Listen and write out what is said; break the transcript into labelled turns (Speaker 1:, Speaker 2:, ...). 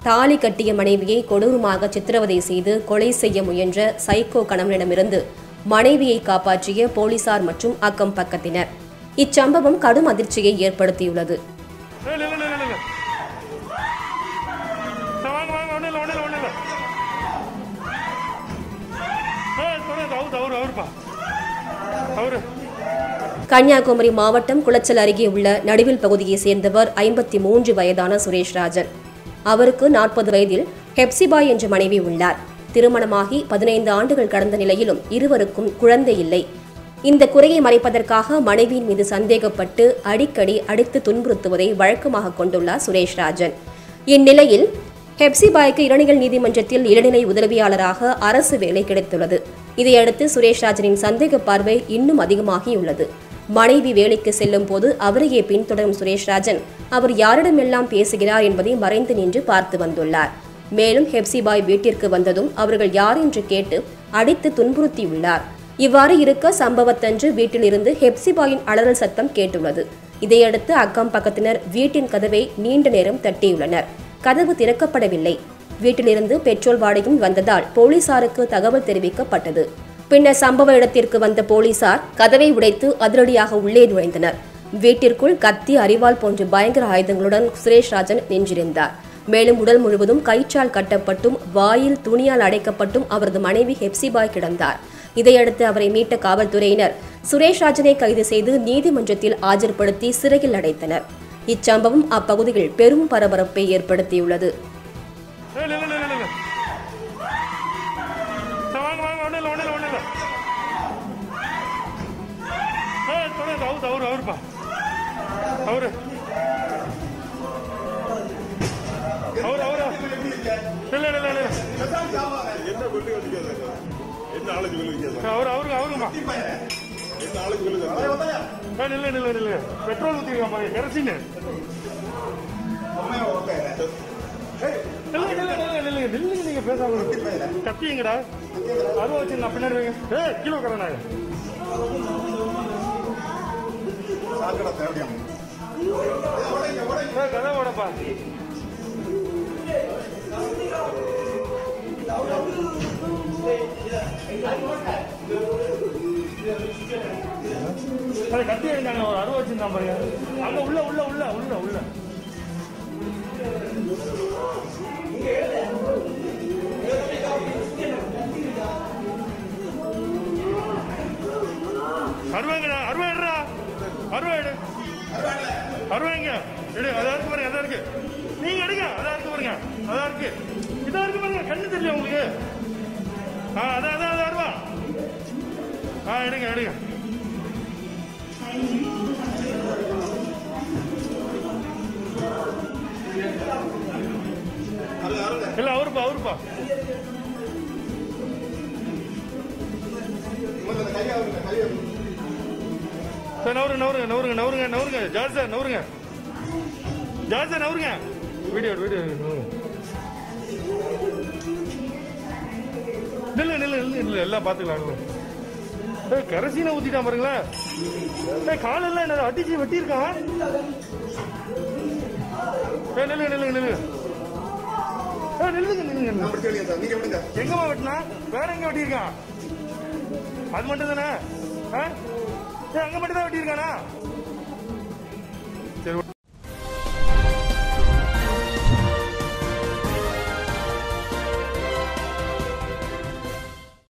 Speaker 1: தாலி கட்டிய மனைவியை கொடூரமாக சித்திரவதை செய்து கொலை செய்ய முயன்ற சைக்கோ கணவனிடமிருந்து மனைவியை காப்பாற்றிய போலீசார் மற்றும் அக்கம் பக்கத்தினர் இச்சம்பவம் கடும் அதிர்ச்சியை ஏற்படுத்தியுள்ளது
Speaker 2: ஏய், இல்ல, இல்ல, இல்ல, இல்ல. சரி, வாங்க, வாங்க, ஒண்ணும் இல்ல, ஒண்ணும் இல்ல, ஒண்ணும் இல்ல. ஏய், தொடருது, அவரு, அவரு, அவருப்பா. அவரு.
Speaker 1: கன்னியாகுமரி மாவட்டம் குளச்சல் அருகே உள்ள நடுவில் பகுதியைச் சேர்ந்தவர் ஐம்பத்தி மூன்று வயதான சுரேஷ் ராஜன் அவருக்கு நாற்பது வயதில் ஹெப்சிபாய் என்ற மனைவி உள்ளார் திருமணமாகி பதினைந்து ஆண்டுகள் கடந்த நிலையிலும் இருவருக்கும் குழந்தை இல்லை இந்த குறையை மறைப்பதற்காக மனைவியின் மீது சந்தேகப்பட்டு அடிக்கடி அடித்து துன்புறுத்துவதை வழக்கமாக கொண்டுள்ளார் சுரேஷ் ராஜன் இந்நிலையில் ஹெப்சிபாய்க்கு இரணியல் நீதிமன்றத்தில் இளநிலை உதவியாளராக அரசு வேலை கிடைத்துள்ளது இதையடுத்து சுரேஷ் ராஜனின் சந்தேக பார்வை இன்னும் அதிகமாகியுள்ளது மனைவி வேலைக்கு செல்லும் போது அவரையே பின்தொடரும் சுரேஷ் ராஜன் அவர் யாரிடமெல்லாம் பேசுகிறார் என்பதை மறைந்து நின்று பார்த்து வந்துள்ளார் மேலும் ஹெப்சிபாய் வீட்டிற்கு வந்ததும் அவர்கள் யார் என்று கேட்டு அடித்து துன்புறுத்தியுள்ளார் இவ்வாறு இருக்க சம்பவத்தன்று வீட்டிலிருந்து ஹெப்சிபாயின் அலறல் சத்தம் கேட்டுள்ளது இதையடுத்து அக்கம் பக்கத்தினர் வீட்டின் கதவை நீண்ட நேரம் தட்டியுள்ளனர் கதவு திறக்கப்படவில்லை வீட்டிலிருந்து பெட்ரோல் வாடையும் வந்ததால் போலீசாருக்கு தகவல் தெரிவிக்கப்பட்டது பின்னர் சம்பவ இடத்திற்கு வந்த போலீசார் கதவை உடைத்து அதிரடியாக உள்ளே நுழைந்தனர் வீட்டிற்குள் கத்தி அரிவாள் போன்ற பயங்கர ஆயுதங்களுடன் சுரேஷ் ராஜன் நின்றிருந்தார் மேலும் உடல் முழுவதும் கயிற்றால் கட்டப்பட்டும் வாயில் துணியால் அடைக்கப்பட்டும் அவரது மனைவி ஹெப்சிபாய் கிடந்தார் இதையடுத்து அவரை மீட்ட காவல்துறையினர் சுரேஷ் ராஜனை கைது செய்து நீதிமன்றத்தில் ஆஜர்படுத்தி சிறையில் அடைத்தனர் இச்சம்பவம் அப்பகுதியில் பெரும் பரபரப்பை ஏற்படுத்தியுள்ளது
Speaker 2: ஏய், இல்ல, இல்ல, இல்ல, இல்ல. சரி, வாங்க, வாங்க, ஒண்ணும் இல்ல, ஒண்ணும் இல்ல, ஒண்ணும் இல்ல. ஏய், தொடருது, அவரு, அவரு, அவருப்பா. அவரு. அவரு, அவரு. இல்ல, இல்ல, இல்ல, இல்ல. அவரு, அவரு, அவருமா. ஏய், நில்லு, நில்லு, நில்லு. பெட்ரோல் ஊத்திருக்கான் பாருங்க, கெரசின் நில்லுங்க, நில்லுங்க, நில்லுங்க, நில்லுங்க, நில்லுங்க, நீங்க பேசாம இருங்க. கத்தி எங்கடா அருவா வச்சு நான் பின்னாடி வைங்க ஏய் கீழே உட்காரண்ணா ஏய், கதை ஓடப்பா அது கத்தி எடுத்தாங்க ஒரு அருவா வச்சிருந்தான் பாருங்க அங்க உள்ள உள்ள உள்ள உள்ள உள்ள அருவாங்கடா அருவா எடுறா அருவா எடு அருவாங்க எடு அதான் இருக்கு பாருங்க அதான் இருக்கு நீங்க எடுங்க அதான் இருக்கு பாருங்க அதான் இருக்கு இதா இருக்கு பாருங்க கண்ணு தெரியல உங்களுக்கு ஆ அதான் அதான் அதான் அருவா ஆ எடுங்க எடுங்க இல்ல அவருப்பா அவருப்பா சார் நவருங்க நவருங்க நவருங்க நவருங்க நவருங்க ஜார்ஜ் சார் நவருங்க ஜார்ஜ் சார் நவருங்க வீடியோ வீடியோ நவருங்க நில்லு நில்லு நில்லு நில்லு எல்லாம் பார்த்துக்கலாம் நில்லு. ஏய் கரசீனை ஊத்திட்டான் பாருங்களேன் ஏய் காலெல்லாம் என்ன அடிச்சு வெட்டியிருக்கான் ஏய் நில்லு நில்லு நில்லு ஏய் நில்லுங்க நில்லுங்க எங்கம்மா வெட்டினா வேற எங்க வெட்டியிருக்கான் அது மட்டும் தானே ஏ அங்க மட்டும் தான் வெட்டியிருக்கானா